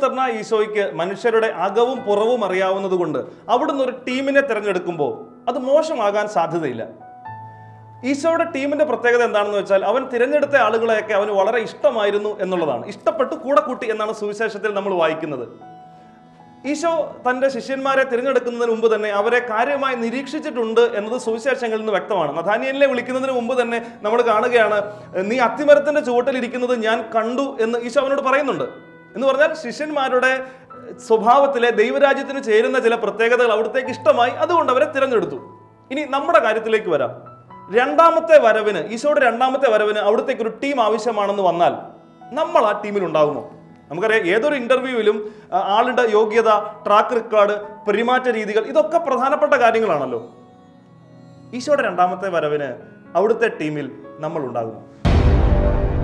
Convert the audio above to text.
ദൈവപുത്രനായ ഈശോയ്ക്ക് മനുഷ്യരുടെ അകവും പുറവും അറിയാവുന്നത് കൊണ്ട് അവിടുന്ന് ഒരു ടീമിനെ തിരഞ്ഞെടുക്കുമ്പോൾ അത് മോശമാകാൻ സാധ്യതയില്ല ഈശോയുടെ ടീമിന്റെ പ്രത്യേകത എന്താണെന്ന് വെച്ചാൽ അവൻ തിരഞ്ഞെടുത്ത ആളുകളെയൊക്കെ അവന് വളരെ ഇഷ്ടമായിരുന്നു എന്നുള്ളതാണ് ഇഷ്ടപ്പെട്ട് കൂടെ കൂട്ടി എന്നാണ് സുവിശേഷത്തിൽ നമ്മൾ വായിക്കുന്നത് ഈശോ തന്റെ ശിഷ്യന്മാരെ തിരഞ്ഞെടുക്കുന്നതിന് മുമ്പ് തന്നെ അവരെ കാര്യമായി നിരീക്ഷിച്ചിട്ടുണ്ട് എന്നത് സുവിശേഷങ്ങളിൽ നിന്ന് വ്യക്തമാണ് നഥാനിയലിനെ വിളിക്കുന്നതിന് മുമ്പ് തന്നെ നമ്മൾ കാണുകയാണ് നീ അത്തിമരത്തിന്റെ ചുവട്ടിൽ ഇരിക്കുന്നത് ഞാൻ കണ്ടു എന്ന് ഈശോ അവനോട് പറയുന്നുണ്ട് എന്ന് പറഞ്ഞാൽ ശിഷ്യന്മാരുടെ സ്വഭാവത്തിലെ ദൈവരാജ്യത്തിന് ചേരുന്ന ചില പ്രത്യേകതകൾ അവിടത്തേക്ക് ഇഷ്ടമായി അതുകൊണ്ട് അവരെ തിരഞ്ഞെടുത്തു ഇനി നമ്മുടെ കാര്യത്തിലേക്ക് വരാം രണ്ടാമത്തെ വരവിന് ഈശോയുടെ രണ്ടാമത്തെ വരവിന് അവിടത്തേക്ക് ഒരു ടീം ആവശ്യമാണെന്ന് വന്നാൽ നമ്മൾ ആ ടീമിൽ ഉണ്ടാകുമോ നമുക്കറിയാം ഏതൊരു ഇന്റർവ്യൂവിലും ആ, ആളുടെ യോഗ്യത ട്രാക്ക് റെക്കോർഡ് പെരുമാറ്റ രീതികൾ ഇതൊക്കെ പ്രധാനപ്പെട്ട കാര്യങ്ങളാണല്ലോ ഈശോയുടെ രണ്ടാമത്തെ വരവിന് അവിടുത്തെ ടീമിൽ നമ്മൾ ഉണ്ടാകുമോ